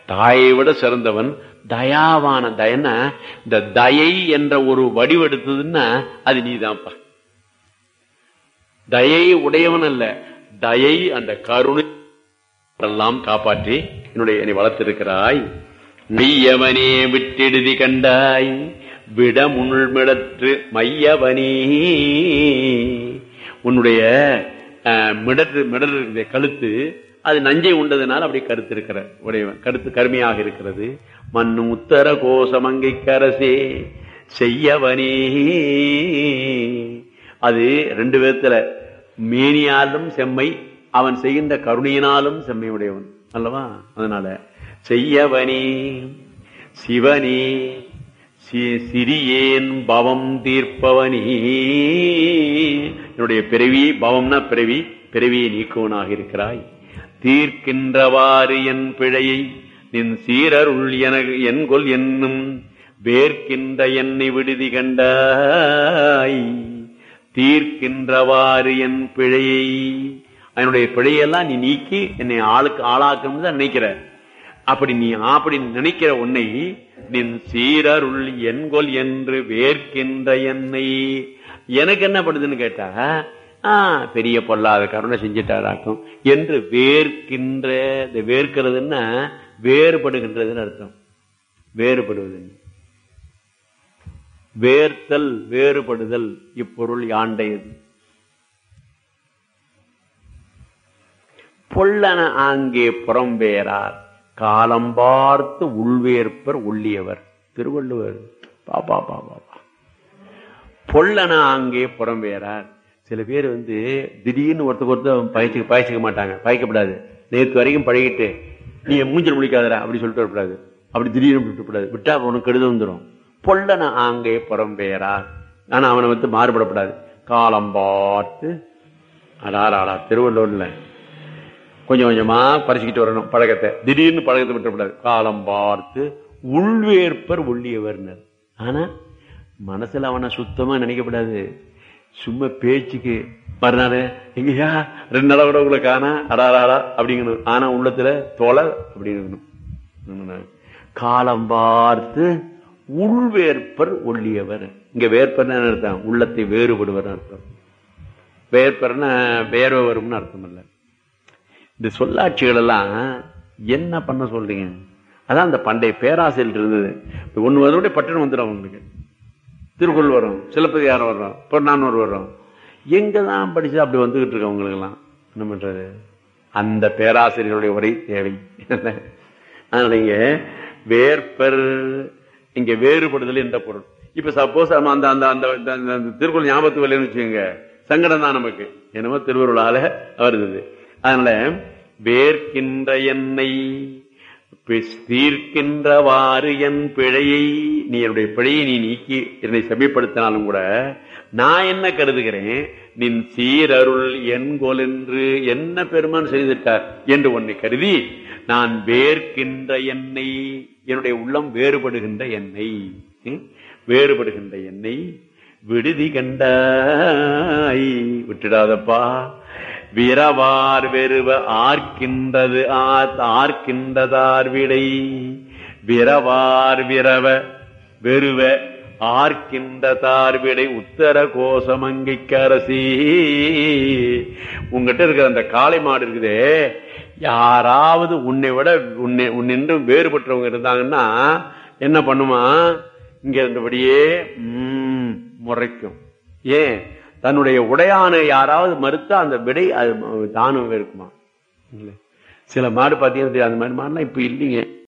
தாயை விட சிறந்தவன் தயாவான தயன இந்த தயை என்ற ஒரு வடிவெடுத்ததுன்னா அது நீதான்ப்பா தயை உடையவன் அல்ல தயை அந்த கருணை எல்லாம் காப்பாற்றி என்னுடைய என்னை வளர்த்திருக்கிறாய் மெய்யவனே விட்டெடுதி கண்டாய் விட முள்மிடற்று மையவனே உன்னுடைய அஹ், மிடற்று மிடர் இருக்கிற கழுத்து அது நஞ்சை உண்டதுனால அப்படி கருத்து இருக்கிற உடையவன் கருத்து கருமையாக இருக்கிறது மண்ணு உத்தர கோசமங்கை கரசே செய்யவனே அது ரெண்டு விதத்துல மேனியாலும் செம்மை அவன் செய்கின்ற கருணையினாலும் செம்மை உடையவன் அல்லவா அதனால செய்யவனே சிவனே சி- சிறியேன் பவம் தீர்ப்பவனே என்னுடைய பிறவி பவம்னா பிறவி பிறவியை நீக்குவனாக இருக்கிறாய் தீர்க்கின்றவாறு என் பிழையை நின் சீரருள் என என்கொல் என்னும் வேர்க்கின்ற என்னை விடுதி கண்டாய் தீர்க்கின்றவாறு என் பிழையை என்னுடைய பிழையெல்லாம் நீ நீக்கி என்னை ஆளுக்கு ஆளாக்கணும் தான் நினைக்கிற அப்படி நீ அப்படி நினைக்கிற உன்னை நின் சீரருள் என்கொல் என்று வேர்க்கின்ற என்னை எனக்கு என்ன பண்ணுதுன்னு கேட்டா ஆ பெரிய பொல்லாத கருணை செஞ்சிட்டாராக்கும் என்று வேர்க்கின்ற இந்த வேர்க்கிறதுன்னா வேறுபடுகின்றதுன்னு அர்த்தம் வேறுபடுவது வேர்த்தல் வேறுபடுதல் இப்பொருள் யாண்டையது பொல்லன ஆங்கே புறம்பேரார் காலம் பார்த்து உள்வேற்பர் உள்ளியவர் திருவள்ளுவர் பாப்பா பாப்பா பொல்லன ஆங்கே புறம்பேரார் சில பேர் வந்து திடீர்னு ஒருத்தருக்கு ஒருத்தர் பயிற்சிக்க பயிற்சிக்க மாட்டாங்க பயிக்கப்படாது நேற்று வரைக்கும் பழகிட்டு நீ மூஞ்சல் முடிக்காதடா அப்படி சொல்லிட்டு வரக்கூடாது அப்படி திடீர்னு விட்டுக்கூடாது விட்டா உனக்கு கெடுதல் வந்துடும் பொல்லன ஆங்கே புறம்பேரார் ஆனா அவனை வந்து மாறுபடக்கூடாது காலம் பார்த்து அடாராடா திருவள்ளூர்ல கொஞ்சம் கொஞ்சமா பறிச்சுக்கிட்டு வரணும் பழக்கத்தை திடீர்னு பழக்கத்தை விட்டுறக்கூடாது காலம் பார்த்து உள்வேற்பர் உள்ளியவர்னர் ஆனா மனசுல அவனை சுத்தமா நினைக்கப்படாது சும்மா பேச்சுக்கு மறுநாள் எங்கயா ரெண்டு நாளா கூட உங்களை காணா அடாராடா அப்படிங்கணும் ஆனா உள்ளத்துல தொலை அப்படிங்கணும் காலம் பார்த்து உள்வேற்பர் ஒள்ளியவர் இங்க வேற்பர் அர்த்தம் உள்ளத்தை வேறுபடுவர் அர்த்தம் வேற்பர்னா வேர்வை வரும்னு அர்த்தம் இல்லை இந்த சொல்லாட்சிகள் எல்லாம் என்ன பண்ண சொல்றீங்க அதான் அந்த பண்டைய பேராசையில் இருந்தது ஒண்ணு வருடைய பட்டணம் வந்துடும் அவங்களுக்கு திருக்குறள் வரும் சிலப்பதிகாரம் வரும் பொன்னானூர் வரும் எங்க தான் படிச்சு அப்படி வந்துகிட்டு இருக்கு அவங்களுக்கு எல்லாம் என்ன பண்றது அந்த பேராசிரியர்களுடைய உரை தேவை அதனால இங்க வேற்பர் இங்க வேறுபடுதல் என்ற பொருள் இப்ப சப்போஸ் அந்த அந்த அந்த அந்த அந்த- அந்த திருக்குறள் ஞாபகத்து வரலன்னு வச்சுக்கோங்க சங்கடம் தான் நமக்கு என்னமோ திருவருளால வருது அதனால வேர்க்கின்ற என்னை பிஸ்- தீர்க்கின்றவாறு என் பிழையை நீ என்னுடைய பிழையை நீ நீக்கி என்னை செம்மைப்படுத்தினாலும் கூட நான் என்ன கருதுகிறேன் நின் சீரருள் என்கொல் என்று என்ன பெருமான் செய்திருக்கார் என்று உன்னை கருதி நான் வேர்க்கின்ற என்னை என்னுடைய உள்ளம் வேறுபடுகின்ற என்னை ம்? வேறுபடுகின்ற என்னை விடுதி கண்டாய் விட்டுடாதப்பா விரவார் வெறுவ ஆர்க்கின்றது ஆத் ஆர்க்கின்றதார் விடை விரவார் விரவ வெறுவ ஆர்க்கின்றதார் விடை உத்தர கோசமங்கைக்கரசி உங்ககிட்ட இருக்கிற அந்த காளை மாடு இருக்குதே யாராவது உன்னை விட உன்னை உன்னின்றும் வேறுபட்டவங்க இருந்தாங்கன்னா என்ன பண்ணுமா இங்க இருந்தபடியே ம், முறைக்கும் ஏன் தன்னுடைய உடையானை யாராவது மறுத்தா அந்த விடை அது தானும் இருக்குமா இல்ல சில மாடு பாத்தீங்கன்னா தெரியும், அந்த மாதிரி மாடுலாம் இப்ப இல்லைங்க